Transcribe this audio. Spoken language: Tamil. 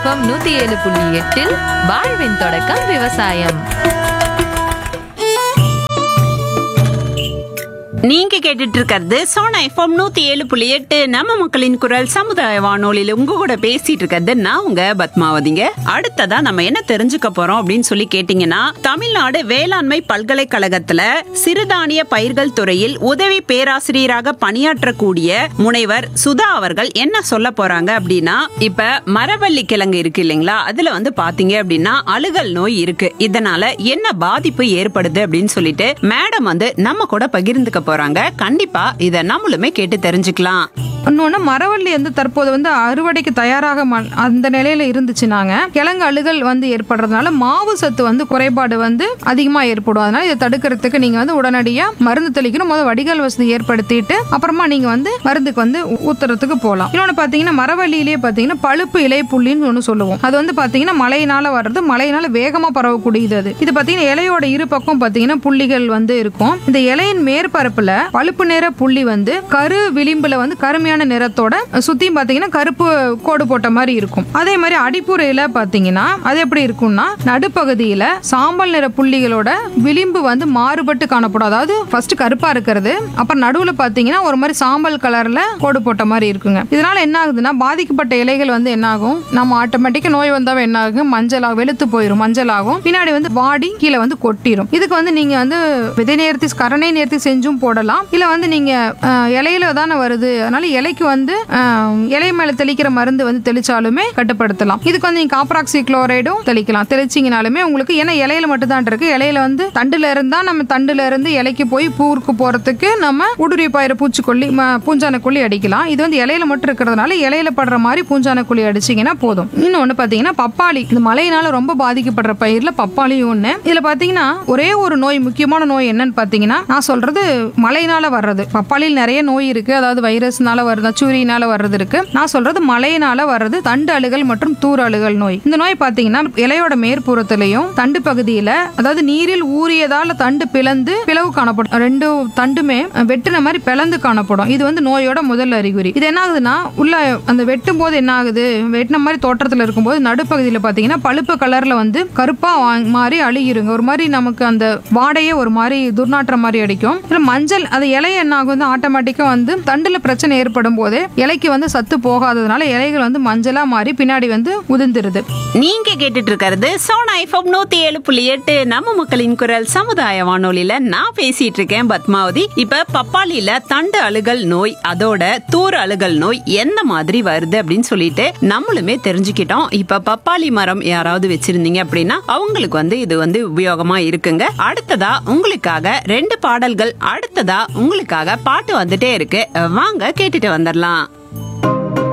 எஃப்எம் நூத்தி ஏழு புள்ளி எட்டில் வாழ்வின் தொடக்கம் விவசாயம் நீங்க கேட்டுட்டு இருக்கிறது சோனா எஃப்எம் நூத்தி ஏழு புள்ளி எட்டு நம்ம மக்களின் குரல் சமுதாய வானொலியில உங்க கூட பேசிட்டு இருக்கிறது நான் உங்க பத்மாவதிங்க அடுத்ததா நம்ம என்ன தெரிஞ்சுக்க போறோம் அப்படின்னு சொல்லி கேட்டீங்கன்னா தமிழ்நாடு வேளாண்மை பல்கலைக்கழகத்துல சிறுதானிய பயிர்கள் துறையில் உதவி பேராசிரியராக பணியாற்றக்கூடிய முனைவர் சுதா அவர்கள் என்ன சொல்ல போறாங்க அப்படின்னா இப்ப மரவள்ளி கிழங்கு இருக்கு இல்லைங்களா அதுல வந்து பாத்தீங்க அப்படின்னா அழுகல் நோய் இருக்கு இதனால என்ன பாதிப்பு ஏற்படுது அப்படின்னு சொல்லிட்டு மேடம் வந்து நம்ம கூட பகிர்ந்துக்க போறாங்க கண்டிப்பா இத நம்மளுமே கேட்டு தெரிஞ்சுக்கலாம் இன்னொன்று மரவள்ளி வந்து தற்போது வந்து அறுவடைக்கு தயாராக ம- அந்த நிலையில இருந்துச்சுனாங்க கிழங்கு அழுகல் வந்து ஏற்படுறதுனால மாவு சத்து வந்து குறைபாடு வந்து அதிகமாக ஏற்படும் அதனால இதை தடுக்கிறதுக்கு நீங்கள் வந்து உடனடியாக மருந்து தெளிக்கணும் முதல் வடிகால் வசதி ஏற்படுத்திட்டு அப்புறமா நீங்கள் வந்து மருந்துக்கு வந்து ஊ- ஊத்துறதுக்கு போகலாம் இன்னொன்று பார்த்தீங்கன்னா மரவள்ளியிலே பார்த்தீங்கன்னா பழுப்பு இலை புள்ளின்னு ஒன்று சொல்லுவோம் அது வந்து பார்த்தீங்கன்னா மழையினால வர்றது மழையினால வேகமாக பரவக்கூடியது அது இது பார்த்தீங்கன்னா இலையோட இரு பக்கம் பார்த்தீங்கன்னா புள்ளிகள் வந்து இருக்கும் இந்த இலையின் மேற்பரப்புல பழுப்பு நிற புள்ளி வந்து கரு விளிம்புல வந்து கருமையான நிறத்தோட சுத்தியும் பார்த்தீங்கன்னா கருப்பு கோடு போட்ட மாதிரி இருக்கும் அதே மாதிரி அடிப்புறையில பார்த்தீங்கன்னா அது எப்படி இருக்கும்னா நடுப்பகுதியில சாம்பல் நிற புள்ளிகளோட விளிம்பு வந்து மாறுபட்டு காணப்படும் அதாவது ஃபர்ஸ்ட் கருப்பா இருக்கிறது அப்புறம் நடுவுல பார்த்தீங்கன்னா ஒரு மாதிரி சாம்பல் கலர்ல கோடு போட்ட மாதிரி இருக்குங்க இதனால என்ன ஆகுதுன்னா பாதிக்கப்பட்ட இலைகள் வந்து என்ன ஆகும் நம்ம ஆட்டோமேட்டிக்கா நோய் வந்தாவே என்ன ஆகும் மஞ்சளாக வெளுத்து போயிடும் மஞ்சள் ஆகும் பின்னாடி வந்து வாடி கீழே வந்து கொட்டிடும் இதுக்கு வந்து நீங்க வந்து விதை நேர்த்தி கரணை நேர்த்தி செஞ்சும் போடலாம் இல்ல வந்து நீங்க அஹ், இலையில தானே வருது அதனால இலைக்கு வந்து அஹ், இலை மேல தெளிக்கிற மருந்து வந்து தெளிச்சாலுமே கட்டுப்படுத்தலாம் இதுக்கு வந்து நீங்க காப்ராக்சி குளோரைடும் தெளிக்கலாம் தெளிச்சிங்கனாலுமே உங்களுக்கு ஏன்னா இலையில மட்டும் தான் இருக்கு இலையில வந்து தண்டுல இருந்தா நம்ம தண்டுல இருந்து இலைக்கு போய் பூருக்கு போறதுக்கு நம்ம உடுரி பயிர் பூச்சிக்கொல்லி ம- பூஞ்சானக்கொல்லி அடிக்கலாம் இது வந்து இலையில மட்டும் இருக்கிறதுனால இலையில படுற மாதிரி பூஞ்சானக்கொல்லி அடிச்சீங்கன்னா போதும் இன்னொன்னு பாத்தீங்கன்னா பப்பாளி இந்த மழையினால ரொம்ப பாதிக்கப்படுற பயிர்ல பப்பாளியும் ஒண்ணு இதுல பாத்தீங்கன்னா ஒரே ஒரு நோய் முக்கியமான நோய் என்னன்னு பாத்தீங்கன்னா நான் சொல்றது மழையினால வர்றது பப்பாளியில் நிறைய நோய் இருக்கு அதாவது வைரஸ்னால வருது சூரியனால வர்றது இருக்கு நான் சொல்றது மழையினால வர்றது தண்டு அழுகல் மற்றும் தூர் அழுகல் நோய் இந்த நோய் பாத்தீங்கன்னா இலையோட மேற்புறத்திலையும் தண்டு பகுதியில அதாவது நீரில் ஊறியதால தண்டு பிளந்து பிளவு காணப்படும் ரெண்டு தண்டுமே வெட்டுன மாதிரி பிளந்து காணப்படும் இது வந்து நோயோட முதல் அறிகுறி இது என்ன ஆகுதுன்னா உள்ள அந்த வெட்டும் போது என்ன ஆகுது வெட்டின மாதிரி தோற்றத்துல இருக்கும்போது நடுப்பகுதியில பாத்தீங்கன்னா பழுப்பு கலர்ல வந்து கருப்பா வா- மாறி அழுகிருங்க ஒரு மாதிரி நமக்கு அந்த வாடையே ஒரு மாதிரி துர்நாற்றம் மாதிரி அடிக்கும் இதுல மஞ்சள் அது இலைய என்ன ஆகும் ஆட்டோமேட்டிக்கா வந்து தண்டுல பிரச்சனை ஏற்படும் போது இலைக்கு வந்து சத்து போகாததுனால இலைகள் வந்து மஞ்சளா மாறி பின்னாடி வந்து உதிர்ந்துருது நீங்க கேட்டுட்டு இருக்கிறது சோனா எஃப்எம் நூத்தி ஏழு புள்ளி எட்டு நம்ம மக்களின் குரல் சமுதாய வானொலியில நான் பேசிட்டு இருக்கேன் பத்மாவதி இப்ப பப்பாளியில தண்டு அழுகல் நோய் அதோட தூர் அழுகல் நோய் எந்த மாதிரி வருது அப்படின்னு சொல்லிட்டு நம்மளுமே தெரிஞ்சுக்கிட்டோம் இப்ப பப்பாளி மரம் யாராவது வச்சிருந்தீங்க அப்படின்னா அவங்களுக்கு வந்து இது வந்து உபயோகமா இருக்குங்க அடுத்ததா உங்களுக்காக ரெண்டு பாடல்கள் அடுத்ததா உங்களுக்காக பாட்டு வந்துட்டே இருக்கு வாங்க கேட்டுட்டு வந்துடலாம்